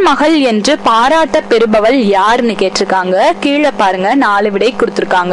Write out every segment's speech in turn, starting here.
மகள் என்று பாராட்ட பெறுபவள் யாருன்னு கேட்டிருக்காங்க கீழே பாருங்க நாலு விடை கொடுத்திருக்காங்க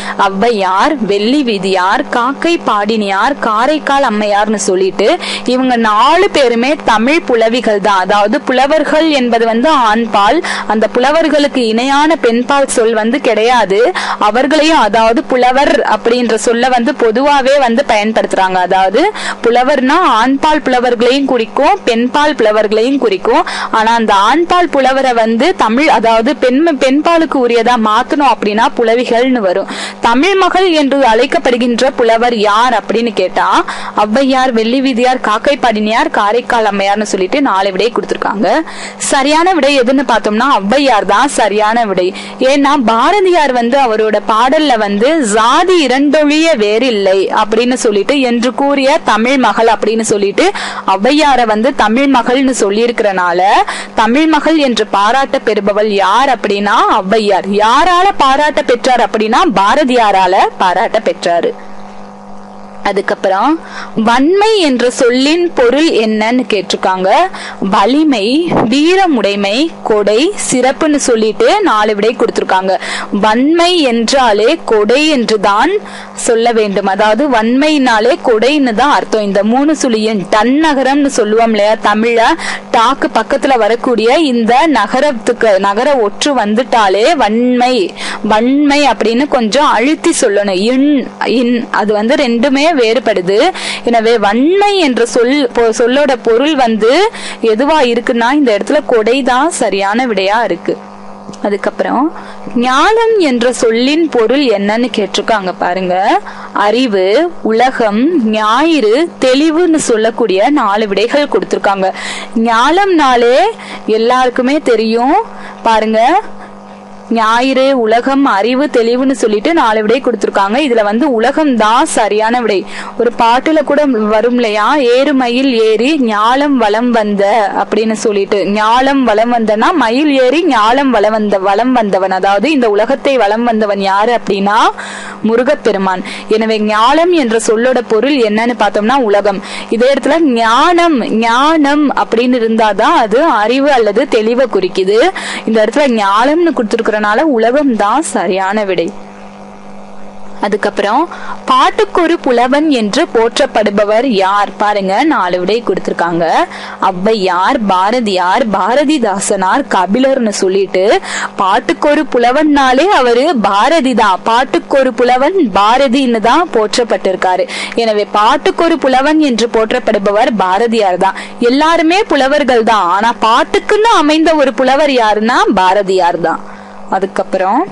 ஔவையார் வெள்ளி வீதியார் காக்கை பாடினியார் காரைக்கால் அம்மையார்னு சொல்லிட்டு இவங்க நாலு பேருமே தமிழ் புலவிகள் தான் அதாவது புலவர்கள் என்பது வந்து ஆண்பால் அந்த புலவர்களுக்கு இணையான பெண்பால் சொல் வந்து கிடையாது அவர்களையும் அதாவது புலவர் அப்படின்ற சொல்ல வந்து பொதுவாவே வந்து பயன்படுத்துறாங்க அதாவது புலவர்னா ஆண்பால் புலவர்களையும் குறிக்கும் பெண்பால் புலவர்களையும் குறிக்கும் ஆனா அந்த ஆண்பால் புலவரை வந்து தமிழ் அதாவது பெண் பெண்பாலுக்கு உரியதா மாத்தணும் அப்படின்னா புலவிகள்னு வரும் தமிழ் மகள் என்று அழைக்கப்படுகின்ற புலவர் யார் அப்படின்னு கேட்டா ஔவையார் வெள்ளி வீதியார் காக்கை பாடினியார் காரைக்கால் அம்மையார்னு சொல்லிட்டு நாலு விடை கொடுத்திருக்காங்க சரியான விடை எதுன்னு பார்த்தோம்னா ஔவையார் தான் சரியான விடை ஏன்னா பாரதியார் வந்து அவரோட பாடல்ல வந்து ஜாதி இரண்டொழிய வேறில்லை அப்படின்னு சொல்லிட்டு என்று கூறிய தமிழ் மகள் அப்படின்னு சொல்லிட்டு ஔவையார வந்து தமிழ் மகள்னு சொல்லியிருக்கிறனால தமிழ் மகள் என்று பாராட்ட பெறுபவள் யார் அப்படின்னா ஔவையார் யாரால பாராட்ட பெற்றார் அப்படின்னா பாரதியாரால பாராட்ட பெற்றாரு அதுக்கப்புறம் வன்மை என்ற சொல்லின் பொருள் என்னன்னு கேட்டிருக்காங்க வலிமை வீரமுடைமை கொடை சிறப்புன்னு சொல்லிட்டு நாலு விடை கொடுத்திருக்காங்க வன்மை என்றாலே கொடை என்று தான் சொல்ல வேண்டும் அதாவது வன்மைனாலே கொடைன்னு தான் அர்த்தம் இந்த மூணு சுழியின் டன் நகரம்னு சொல்லுவோம் இல்லையா தமிழ டாக்கு பக்கத்துல வரக்கூடிய இந்த நகரத்துக்கு நகர ஒற்று வந்துட்டாலே வன்மை வன்மை அப்படின்னு கொஞ்சம் அழுத்தி சொல்லணும் இன் இன் அது வந்து ரெண்டுமே வேறுபடுது எனவே வன்மை என்ற சொல் பொ- சொல்லோட பொருள் வந்து எதுவா இருக்குன்னா இந்த இடத்துல கொடைதான் சரியான விடையா இருக்கு அதுக்கப்புறம் ஞானம் என்ற சொல்லின் பொருள் என்னன்னு கேட்டிருக்காங்க பாருங்க அறிவு உலகம் ஞாயிறு தெளிவுன்னு சொல்லக்கூடிய நாலு விடைகள் கொடுத்திருக்காங்க ஞானம்னாலே எல்லாருக்குமே தெரியும் பாருங்க ஞாயிறு உலகம் அறிவு தெளிவுன்னு சொல்லிட்டு நாலு விடை கொடுத்திருக்காங்க இதுல வந்து உலகம் தான் சரியான விடை ஒரு பாட்டுல கூட வரும் இல்லையா ஏறு மயில் ஏறி ஞாலம் வலம் வந்த அப்படின்னு சொல்லிட்டு ஞாலம் வலம் வந்தனா மயில் ஏறி ஞாலம் வலம் வந்த வலம் வந்தவன் அதாவது இந்த உலகத்தை வலம் வந்தவன் யாரு அப்படின்னா முருகப்பெருமான் எனவே ஞானம் என்ற சொல்லோட பொருள் என்னன்னு பார்த்தோம்னா உலகம் இதே இடத்துல ஞானம் ஞானம் அப்படின்னு இருந்தாதான் அது அறிவு அல்லது தெளிவை குறிக்குது இந்த இடத்துல ஞானம்னு கொடுத்திருக்கிறனால உலகம் தான் சரியான விடை அதுக்கப்புறம் பாட்டுக்கொரு புலவன் என்று போற்றப்படுபவர் யார் பாருங்க நாலு விடை கொடுத்திருக்காங்க ஔவையார் பாரதியார் பாரதிதாசனார் கபிலர்னு சொல்லிட்டு பாட்டுக்கொரு புலவன்னாலே அவரு பாரதி தான் பாட்டுக்கொரு புலவன் பாரதின்னு தான் போற்றப்பட்டிருக்காரு எனவே பாட்டுக்கொரு புலவன் என்று போற்றப்படுபவர் பாரதியார் தான் எல்லாருமே புலவர்கள் தான் ஆனா பாட்டுக்குன்னு அமைந்த ஒரு புலவர் யாருன்னா பாரதியார் தான் அதுக்கப்புறம்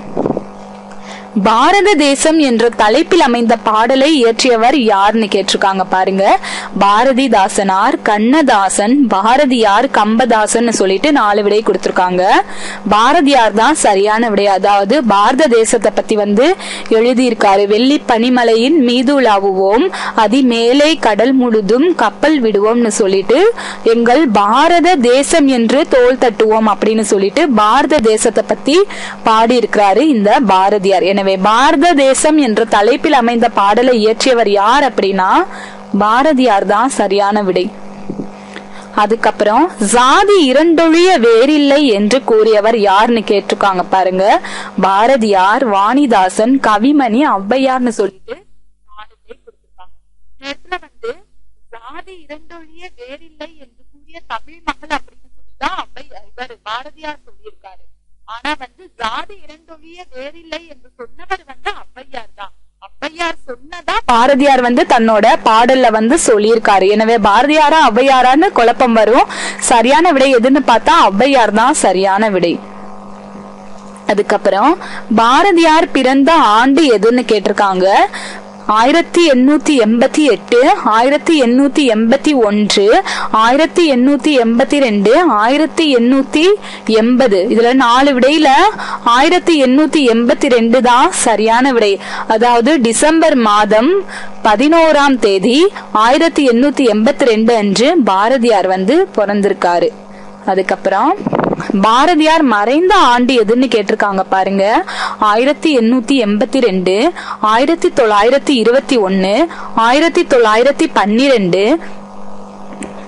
பாரத தேசம் என்ற தலைப்பில் அமைந்த பாடலை இயற்றியவர் யாருன்னு கேட்டிருக்காங்க பாருங்க பாரதிதாசனார் கண்ணதாசன் பாரதியார் கம்பதாசன் சொல்லிட்டு நாலு விடை கொடுத்திருக்காங்க பாரதியார் தான் சரியான விடை அதாவது பாரத தேசத்தை பத்தி வந்து எழுதியிருக்காரு வெள்ளி பனிமலையின் மீது உலாவுவோம் அதி மேலே கடல் முழுதும் கப்பல் விடுவோம்னு சொல்லிட்டு எங்கள் பாரத தேசம் என்று தோல் தட்டுவோம் அப்படின்னு சொல்லிட்டு பாரத தேசத்தை பத்தி பாடி இருக்கிறாரு இந்த பாரதியார் எனவே பாரத தேசம் என்ற தலைப்பில் அமைந்த பாடலை இயற்றியவர் யார் அப்படின்னா பாரதியார் தான் சரியான விடை அதுக்கப்புறம் ஜாதி இரண்டொழிய வேறில்லை என்று கூறியவர் யாருன்னு கேட்டிருக்காங்க பாருங்க பாரதியார் வாணிதாசன் கவிமணி ஔவையார்னு சொல்லிட்டு நாலு பேர் கொடுத்திருக்காங்க இந்த இடத்துல வந்து ஜாதி இரண்டொழிய வேறில்லை என்று கூறிய தமிழ் மகள் அப்படின்னு சொல்லிதான் ஔவை இவர் பாரதியார் சொல்லியிருக்காரு ஆனா வந்து ஜாதி இரண்டொழிய வேறில்லை என்று சொன்னவர் வந்து ஔவையார் தான் ஔவையார் சொன்னதா பாரதியார் வந்து தன்னோட பாடல்ல வந்து சொல்லியிருக்காரு எனவே பாரதியாரா ஔவையாரான்னு குழப்பம் வரும் சரியான விடை எதுன்னு பார்த்தா ஔவையார் தான் சரியான விடை அதுக்கப்புறம் பாரதியார் பிறந்த ஆண்டு எதுன்னு கேட்டிருக்காங்க ஆயிரத்தி எண்ணூத்தி எண்பத்தி எட்டு ஆயிரத்தி எண்ணூத்தி எண்பத்தி ஒன்று ஆயிரத்தி எண்ணூத்தி எண்பத்தி ரெண்டு ஆயிரத்தி எண்ணூத்தி எண்பது இதுல நாலு விடையில ஆயிரத்தி எண்ணூத்தி எண்பத்தி ரெண்டு தான் சரியான விடை அதாவது டிசம்பர் மாதம் பதினோராம் தேதி ஆயிரத்தி எண்ணூத்தி எண்பத்தி ரெண்டு அன்று பாரதியார் வந்து பிறந்திருக்காரு அதுக்கப்புறம் பாரதியார் மறைந்த ஆண்டு எதுன்னு கேட்டிருக்காங்க பாருங்க ஆயிரத்தி எண்ணூத்தி எண்பத்தி ரெண்டு ஆயிரத்தி தொள்ளாயிரத்தி இருபத்தி ஒன்னு ஆயிரத்தி தொள்ளாயிரத்தி பன்னிரெண்டு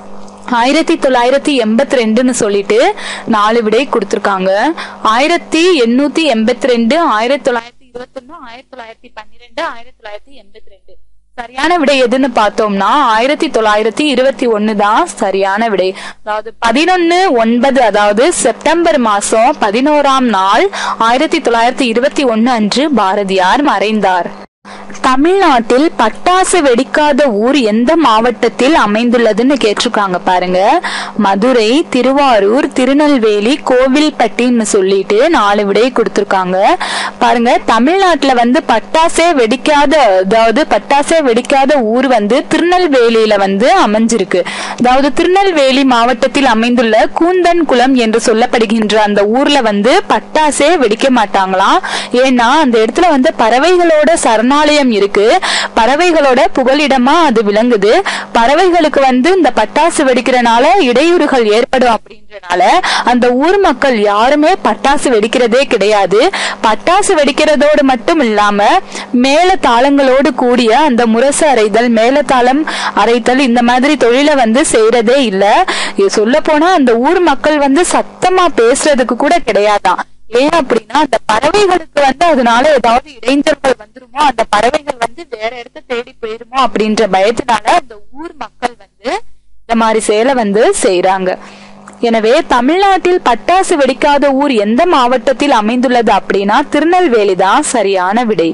ஆயிரத்தி தொள்ளாயிரத்தி எண்பத்தி ரெண்டுன்னு சொல்லிட்டு நாலு விடை கொடுத்திருக்காங்க ஆயிரத்தி எண்ணூத்தி எண்பத்தி ரெண்டு ஆயிரத்தி தொள்ளாயிரத்தி இருபத்தி ஒண்ணு ஆயிரத்தி தொள்ளாயிரத்தி பன்னிரெண்டு ஆயிரத்தி தொள்ளாயிரத்தி எண்பத்தி ரெண்டு சரியான விடை எதுன்னு பார்த்தோம்னா ஆயிரத்தி தொள்ளாயிரத்தி இருபத்தி ஒண்ணு தான் சரியான விடை அதாவது பதினொன்னு ஒன்பது அதாவது செப்டம்பர் மாசம் பதினோராம் நாள் ஆயிரத்தி தொள்ளாயிரத்தி இருபத்தி ஒண்ணு அன்று பாரதியார் மறைந்தார் தமிழ்நாட்டில் பட்டாசு வெடிக்காத ஊர் எந்த மாவட்டத்தில் அமைந்துள்ளதுன்னு கேட்டிருக்காங்க பாருங்க மதுரை திருவாரூர் திருநெல்வேலி கோவில்பட்டின்னு சொல்லிட்டு நாலு விடை கொடுத்திருக்காங்க பாருங்க தமிழ்நாட்டுல வந்து பட்டாசே வெடிக்காத அதாவது பட்டாசே வெடிக்காத ஊர் வந்து திருநெல்வேலியில வந்து அமைஞ்சிருக்கு அதாவது திருநெல்வேலி மாவட்டத்தில் அமைந்துள்ள கூந்தன் குளம் என்று சொல்லப்படுகின்ற அந்த ஊர்ல வந்து பட்டாசே வெடிக்க மாட்டாங்களாம் ஏன்னா அந்த இடத்துல வந்து பறவைகளோட சரணாலயம் இருக்கு பறவைகளோட புகலிடமா அது விளங்குது பறவைகளுக்கு வந்து இந்த பட்டாசு வெடிக்கிறனால இடையூறுகள் ஏற்படும் அப்படின்றனால அந்த ஊர் மக்கள் யாருமே பட்டாசு வெடிக்கிறதே கிடையாது பட்டாசு வெடிக்கிறதோடு மட்டும் இல்லாம மேல தாளங்களோடு கூடிய அந்த முரசு அறைதல் மேலதாளம் அரைத்தல் இந்த மாதிரி தொழிலை வந்து செய்யறதே இல்ல சொல்ல போனா அந்த ஊர் மக்கள் வந்து சத்தமா பேசுறதுக்கு கூட கிடையாதாம் ஏன் அப்படின்னா அந்த பறவைகளுக்கு வந்து அதனால ஏதாவது இடைஞ்சல்கள் வந்துருமோ அந்த பறவைகள் வந்து வேற இடத்த தேடி போயிருமோ அப்படின்ற பயத்தினால அந்த ஊர் மக்கள் வந்து இந்த மாதிரி செயலை வந்து செய்யறாங்க எனவே தமிழ்நாட்டில் பட்டாசு வெடிக்காத ஊர் எந்த மாவட்டத்தில் அமைந்துள்ளது அப்படின்னா திருநெல்வேலி தான் சரியான விடை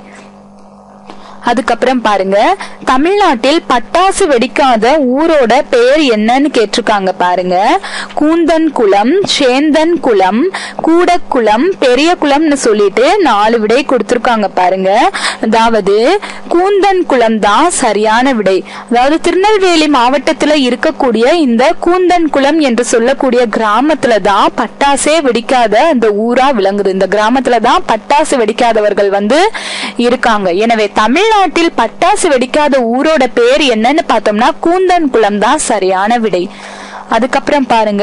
அதுக்கப்புறம் பாருங்க தமிழ்நாட்டில் பட்டாசு வெடிக்காத ஊரோட பெயர் என்னன்னு கேட்டிருக்காங்க பாருங்க கூந்தன் குளம் சேந்தன் குளம் கூடக்குளம் பெரிய குளம்னு சொல்லிட்டு நாலு விடை கொடுத்திருக்காங்க பாருங்க அதாவது கூந்தன் குளம் தான் சரியான விடை அதாவது திருநெல்வேலி மாவட்டத்துல இருக்கக்கூடிய இந்த கூந்தன் குளம் என்று சொல்லக்கூடிய கிராமத்துல தான் பட்டாசே வெடிக்காத அந்த ஊரா விளங்குது இந்த கிராமத்துல தான் பட்டாசு வெடிக்காதவர்கள் வந்து இருக்காங்க எனவே தமிழ்நாட்டில் பட்டாசு வெடிக்காத ஊரோட பேர் என்னன்னு பார்த்தோம்னா கூந்தன் குளம் தான் சரியான விடை அதுக்கப்புறம் பாருங்க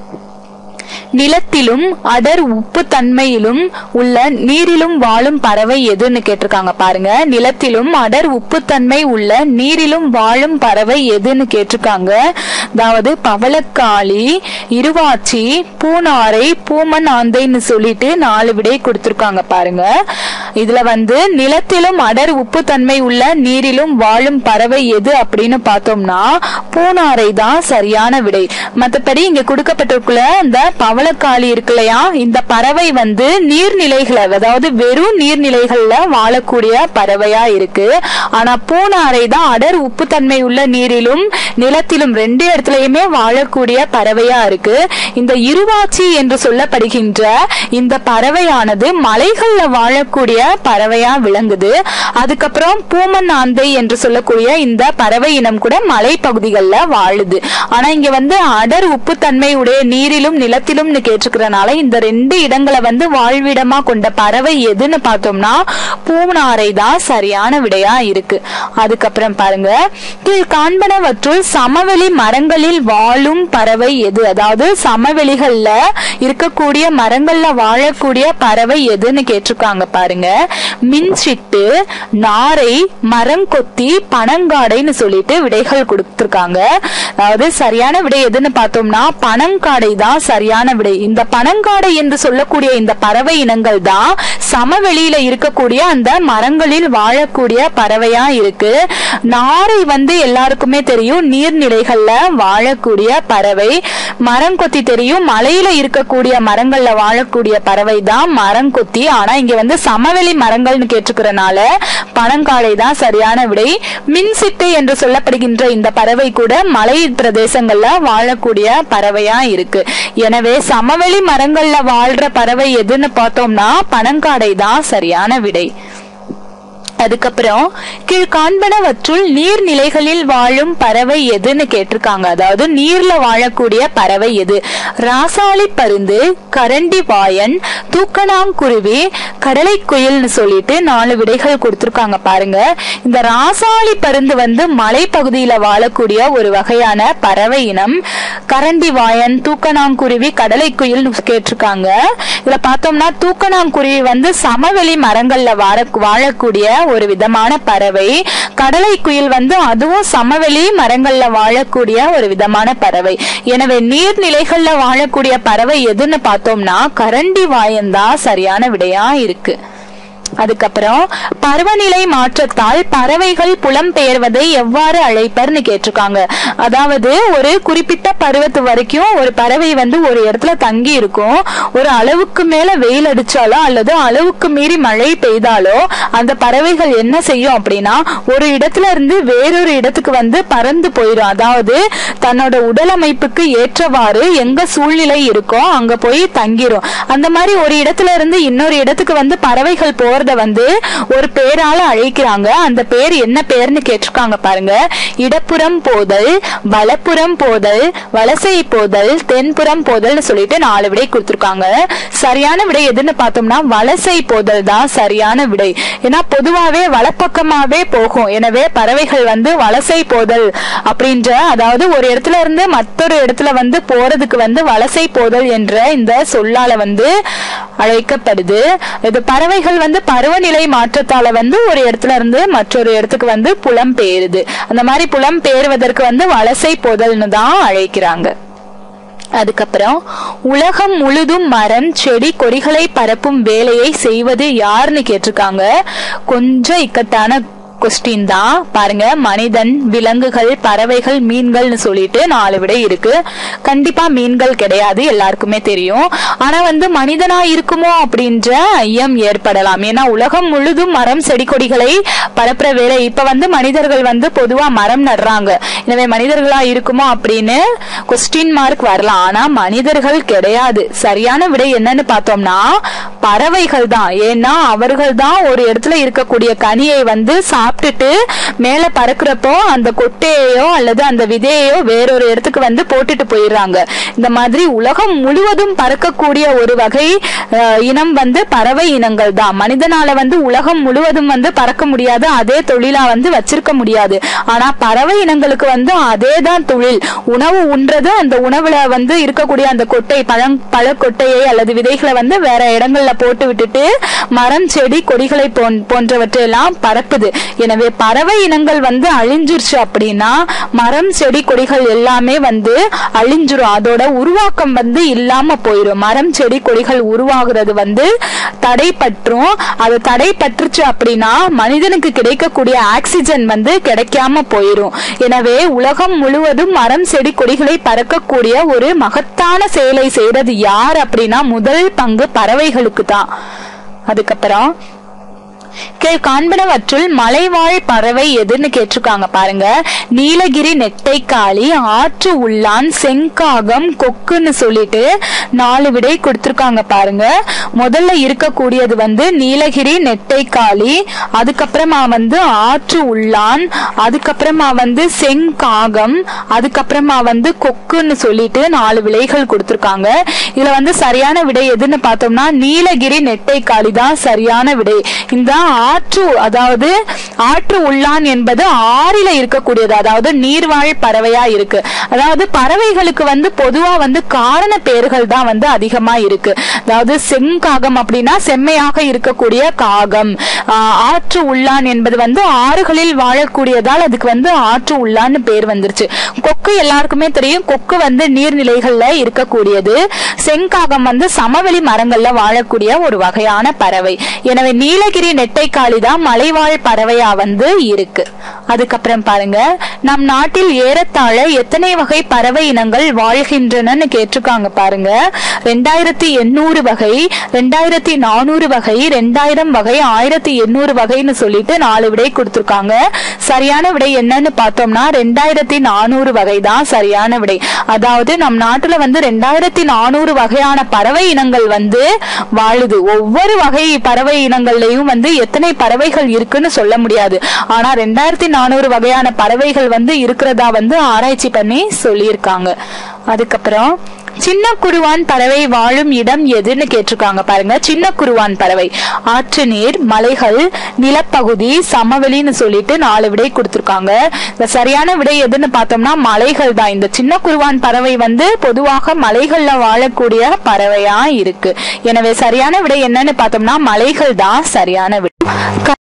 நிலத்திலும் அடர் உப்பு தன்மையிலும் உள்ள நீரிலும் வாழும் பறவை எதுன்னு கேட்டிருக்காங்க பாருங்க நிலத்திலும் அடர் உப்பு தன்மை உள்ள நீரிலும் வாழும் பறவை எதுன்னு கேட்டிருக்காங்க அதாவது பவளக்காளி இருவாச்சி பூனாரை பூமன் ஆந்தைன்னு சொல்லிட்டு நாலு விடை கொடுத்திருக்காங்க பாருங்க இதுல வந்து நிலத்திலும் அடர் உப்பு தன்மை உள்ள நீரிலும் வாழும் பறவை எது அப்படின்னு பார்த்தோம்னா பூனாரை தான் சரியான விடை மத்தபடி இங்க கொடுக்கப்பட்டிருக்குள்ள இந்த பவளக்காளி இருக்கு இல்லையா இந்த பறவை வந்து நீர்நிலைகளை அதாவது வெறும் நீர்நிலைகள்ல வாழக்கூடிய பறவையா இருக்கு ஆனா பூனாரை தான் அடர் உப்பு தன்மை உள்ள நீரிலும் நிலத்திலும் ரெண்டு இடத்துலயுமே வாழக்கூடிய பறவையா இருக்கு இந்த இருவாச்சி என்று சொல்லப்படுகின்ற இந்த பறவையானது மலைகள்ல வாழக்கூடிய பறவையா விளங்குது அதுக்கப்புறம் பூமன் ஆந்தை என்று சொல்லக்கூடிய இந்த பறவை இனம் கூட மலை பகுதிகளில் வாழுது ஆனா இங்க வந்து அடர் உப்பு தன்மை உடைய நீரிலும் நிலத்திலும்னு கேட்டிருக்கிறனால இந்த ரெண்டு இடங்களை வந்து வாழ்விடமா கொண்ட பறவை எதுன்னு பார்த்தோம்னா பூனாரை தான் சரியான விடையா இருக்கு அதுக்கப்புறம் பாருங்க கீழ் காண்பனவற்றுள் சமவெளி மரங்களில் வாழும் பறவை எது அதாவது சமவெளிகள்ல இருக்கக்கூடிய மரங்கள்ல வாழக்கூடிய பறவை எதுன்னு கேட்டிருக்காங்க பாருங்க மின்சிட்டு நாரை மரங்கொத்தி பனங்காடைன்னு சொல்லிட்டு விடைகள் கொடுத்திருக்காங்க அதாவது சரியான விடை எதுன்னு பார்த்தோம்னா பனங்காடை தான் சரியான விடை இந்த பனங்காடை என்று சொல்லக்கூடிய இந்த பறவை இனங்கள் தான் சமவெளியில இருக்கக்கூடிய அந்த மரங்களில் வாழக்கூடிய பறவையா இருக்கு நாரை வந்து எல்லாருக்குமே தெரியும் நீர்நிலைகள்ல வாழக்கூடிய பறவை மரங்கொத்தி தெரியும் மலையில இருக்கக்கூடிய மரங்கள்ல வாழக்கூடிய பறவை தான் மரங்கொத்தி ஆனா இங்க வந்து சமவெளி மரங்கள்னு கேட்டுக்கிறனால பனங்காடை தான் சரியான விடை மின்சிட்டு என்று சொல்லப்படுகின்ற இந்த பறவை கூட மலை பிரதேசங்கள்ல வாழக்கூடிய பறவையா இருக்கு எனவே சமவெளி மரங்கள்ல வாழ்ற பறவை எதுன்னு பார்த்தோம்னா பனங்காடை தான் சரியான விடை அதுக்கப்புறம் கீழ் காண்பனவற்றுள் நீர்நிலைகளில் வாழும் பறவை எதுன்னு கேட்டிருக்காங்க அதாவது நீர்ல வாழக்கூடிய பறவை எது ராசாளி பருந்து கரண்டி வாயன் தூக்கணாங்குருவி கடலை குயில்னு சொல்லிட்டு நாலு விடைகள் கொடுத்திருக்காங்க பாருங்க இந்த ராசாளி பருந்து வந்து மலைப்பகுதியில வாழக்கூடிய ஒரு வகையான பறவை இனம் கரண்டி வாயன் தூக்கணாங்குருவி கடலை குயில் கேட்டிருக்காங்க இதுல பார்த்தோம்னா தூக்கணாங்குருவி வந்து சமவெளி மரங்கள்ல வாழ வாழக்கூடிய ஒரு விதமான பறவை கடலை குயில் வந்து அதுவும் சமவெளி மரங்கள்ல வாழக்கூடிய ஒரு விதமான பறவை எனவே நீர்நிலைகள்ல வாழக்கூடிய பறவை எதுன்னு பார்த்தோம்னா கரண்டி வாயன் தான் சரியான விடையா இருக்கு அதுக்கப்புறம் பருவநிலை மாற்றத்தால் பறவைகள் புலம்பெயர்வதை எவ்வாறு அழைப்பர்னு கேட்டிருக்காங்க அதாவது ஒரு குறிப்பிட்ட பருவத்து வரைக்கும் ஒரு பறவை வந்து ஒரு இடத்துல தங்கி இருக்கும் ஒரு அளவுக்கு மேல வெயில் அடிச்சாலோ அல்லது அளவுக்கு மீறி மழை பெய்தாலோ அந்த பறவைகள் என்ன செய்யும் அப்படின்னா ஒரு இடத்துல இருந்து வேறொரு இடத்துக்கு வந்து பறந்து போயிடும் அதாவது தன்னோட உடலமைப்புக்கு ஏற்றவாறு எங்க சூழ்நிலை இருக்கோ அங்க போய் தங்கிரும் அந்த மாதிரி ஒரு இடத்துல இருந்து இன்னொரு இடத்துக்கு வந்து பறவைகள் போறத வந்து ஒரு பேரால அழைக்கிறாங்க அந்த பேர் என்ன பேர்னு கேட்டிருக்காங்க பாருங்க இடப்புறம் போதல் வலப்புறம் போதல் வலசை போதல் தென்புறம் போதல்னு சொல்லிட்டு நாலு விடை கொடுத்திருக்காங்க சரியான விடை எதுன்னு பார்த்தோம்னா வலசை போதல் தான் சரியான விடை ஏன்னா பொதுவாவே வலப்பக்கமாவே போகும் எனவே பறவைகள் வந்து வலசை போதல் அப்படின்ற அதாவது ஒரு இடத்துல இருந்து மற்றொரு இடத்துல வந்து போறதுக்கு வந்து வலசை போதல் என்ற இந்த சொல்லால வந்து அழைக்கப்படுது இது பறவைகள் வந்து பருவநிலை மாற்றத்தால வந்து ஒரு இடத்துல இருந்து மற்றொரு இடத்துக்கு வந்து புலம் பெயருது அந்த மாதிரி புலம் பெயர்வதற்கு வந்து வலசை போதல்னு தான் அழைக்கிறாங்க அதுக்கப்புறம் உலகம் முழுதும் மரம் செடி கொடிகளை பரப்பும் வேலையை செய்வது யாருன்னு கேட்டிருக்காங்க கொஞ்சம் இக்கட்டான கொஸ்டின் தான் பாருங்க மனிதன் விலங்குகள் பறவைகள் மீன்கள்னு சொல்லிட்டு நாலு விடை இருக்கு கண்டிப்பா மீன்கள் கிடையாது எல்லாருக்குமே தெரியும் ஆனா வந்து மனிதனா இருக்குமோ அப்படின்ற ஐயம் ஏற்படலாம் ஏன்னா உலகம் முழுதும் மரம் செடி கொடிகளை பரப்புற வேலை இப்ப வந்து மனிதர்கள் வந்து பொதுவா மரம் நடுறாங்க எனவே மனிதர்களா இருக்குமோ அப்படின்னு கொஸ்டின் மார்க் வரலாம் ஆனா மனிதர்கள் கிடையாது சரியான விடை என்னன்னு பார்த்தோம்னா பறவைகள் தான் ஏன்னா அவர்கள் தான் ஒரு இடத்துல இருக்கக்கூடிய கனியை வந்து சாப்பிட்டுட்டு மேல பறக்குறப்போ அந்த கொட்டையோ அல்லது அந்த விதையையோ வேறொரு இடத்துக்கு வந்து போட்டுட்டு போயிடுறாங்க இந்த மாதிரி உலகம் முழுவதும் பறக்கக்கூடிய ஒரு வகை அஹ், இனம் வந்து பறவை இனங்கள் தான் மனிதனால வந்து உலகம் முழுவதும் வந்து பறக்க முடியாது அதே தொழிலா வந்து வச்சிருக்க முடியாது ஆனா பறவை இனங்களுக்கு வந்து அதே தான் தொழில் உணவு உண்றது அந்த உணவுல வந்து இருக்கக்கூடிய அந்த கொட்டை பழம் பழ கொட்டையை அல்லது விதைகளை வந்து வேற இடங்கள்ல போட்டு விட்டுட்டு மரம் செடி கொடிகளை போன் போன்றவற்றை எல்லாம் பறக்குது எனவே பறவை இனங்கள் வந்து அழிஞ்சிருச்சு அப்படின்னா மரம் செடி கொடிகள் எல்லாமே வந்து அழிஞ்சிரும் அதோட உருவாக்கம் வந்து இல்லாம போயிடும் மரம் செடி கொடிகள் உருவாகுறது வந்து தடைப்பற்றும் அது தடைப்பட்டுருச்சு அப்படின்னா மனிதனுக்கு கிடைக்கக்கூடிய ஆக்சிஜன் வந்து கிடைக்காம போயிடும் எனவே உலகம் முழுவதும் மரம் செடி கொடிகளை பறக்கக்கூடிய ஒரு மகத்தான செயலை செய்யறது யார் அப்படின்னா முதல் பங்கு பறவைகளுக்கு தான் அதுக்கப்புறம் கீழ் காண்பனவற்றுள் மலைவாழ் பறவை எதுன்னு கேட்டிருக்காங்க பாருங்க நீலகிரி நெட்டைக்காளி ஆற்று உள்ளான் செங்காகம் கொக்குன்னு சொல்லிட்டு நாலு விடை கொடுத்திருக்காங்க பாருங்க முதல்ல இருக்கக்கூடியது வந்து நீலகிரி நெட்டைக்காளி அதுக்கப்புறமா வந்து ஆற்று உள்ளான் அதுக்கப்புறமா வந்து செங்காகம் அதுக்கப்புறமா வந்து கொக்குன்னு சொல்லிட்டு நாலு விடைகள் கொடுத்திருக்காங்க இதுல வந்து சரியான விடை எதுன்னு பார்த்தோம்னா நீலகிரி நெட்டைக்காளி தான் சரியான விடை இந்த ஆற்று அதாவது ஆற்று உள்ளான் என்பது ஆறில இருக்கக்கூடியது அதாவது நீர்வாழ் பறவையா இருக்கு அதாவது பறவைகளுக்கு வந்து பொதுவா வந்து காரண பெயர்கள் தான் வந்து அதிகமா இருக்கு அதாவது செங்காகம் அப்படின்னா செம்மையாக இருக்கக்கூடிய காகம் ஆஹ் ஆற்று உள்ளான் என்பது வந்து ஆறுகளில் வாழக்கூடியதால் அதுக்கு வந்து ஆற்று உள்ளான்னு பேர் வந்துருச்சு கொக்கு எல்லாருக்குமே தெரியும் கொக்கு வந்து நீர்நிலைகள்ல இருக்கக்கூடியது செங்காகம் வந்து சமவெளி மரங்கள்ல வாழக்கூடிய ஒரு வகையான பறவை எனவே நீலகிரி நெட்டைக்காளி தான் மலைவாழ் பறவையா வந்து இருக்கு அதுக்கப்புறம் பாருங்க நம் நாட்டில் ஏறத்தாழ எத்தனை வகை பறவை இனங்கள் வாழ்கின்றனன்னு கேட்டிருக்காங்க பாருங்க ரெண்டாயிரத்தி எண்ணூறு வகை ரெண்டாயிரத்தி நானூறு வகை ரெண்டாயிரம் வகை ஆயிரத்தி எண்ணூறு வகைன்னு சொல்லிட்டு நாலு விடை கொடுத்திருக்காங்க சரியான விடை என்னன்னு பார்த்தோம்னா ரெண்டாயிரத்தி நானூறு வகை தான் சரியான விடை அதாவது நம் நாட்டுல வந்து ரெண்டாயிரத்தி நானூறு வகையான பறவை இனங்கள் வந்து வாழுது ஒவ்வொரு வகை பறவை இனங்கள்லயும் வந்து எத்தனை பறவைகள் இருக்குன்னு சொல்ல முடியாது ஆனா ரெண்டாயிரத்தி நானூறு வகையான பறவைகள் வந்து இருக்கிறதா வந்து ஆராய்ச்சி பண்ணி சொல்லியிருக்காங்க அதுக்கப்புறம் சின்ன குருவான் பறவை வாழும் இடம் எதுன்னு கேட்டிருக்காங்க பாருங்க சின்ன குருவான் பறவை ஆற்று நீர் மலைகள் நிலப்பகுதி சமவெளின்னு சொல்லிட்டு நாலு விடை கொடுத்திருக்காங்க இந்த சரியான விடை எதுன்னு பார்த்தோம்னா மலைகள் தான் இந்த சின்ன குருவான் பறவை வந்து பொதுவாக மலைகள்ல வாழக்கூடிய பறவையா இருக்கு எனவே சரியான விடை என்னன்னு பார்த்தோம்னா மலைகள் தான் சரியான விடை